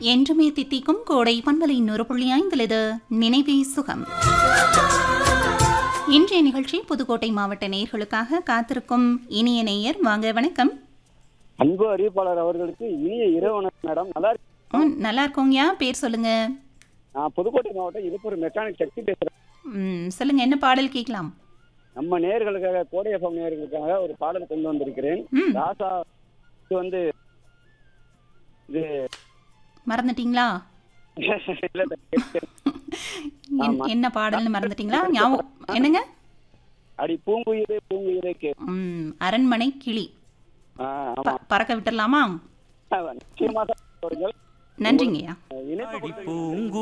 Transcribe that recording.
என்றுமே தித்திக்கும் கோடை பண்பலை நூறு புள்ளி ஐந்தில் இது நினைவே சுகம் இன்றைய நிகழ்ச்சி புதுக்கோட்டை மாவட்ட நேயர்களுக்காக காத்திருக்கும் இனிய நேயர் வாங்க வணக்கம் அன்பு அறிவிப்பாளர் அவர்களுக்கு இனிய இரவு வணக்கம் மேடம் நல்லா இருக்கு ம், நல்லா இருக்கோங்கய்யா பேர் சொல்லுங்க நான் புதுக்கோட்டை மாவட்டம் இதுக்கு மெக்கானிக் சக்தி பேசுறேன் ம், சொல்லுங்க என்ன பாடல் கேட்கலாம் நம்ம நேர்களுக்காக கோடை எஃப்எம் நேர்களுக்காக ஒரு பாடல் கொண்டு வந்திருக்கிறேன் ம் ராசா இது வந்து இது மறந்துட்டீங்களா இல்ல, இல்ல, என்- ஆமா. என்ன பாடல்னு மறந்துட்டீங்களா ஞாபகம் என்னங்க அடி பூங்குயிரே பூங்குயிரே கே ம், அரண்மனை கிளி ஆ, ஆமா ப- பறக்க விட்டுடலாமா நிச்சயமா தான் அவர்கள் நன்றிங்கய்யா இணைப்பு அடி பூங்கு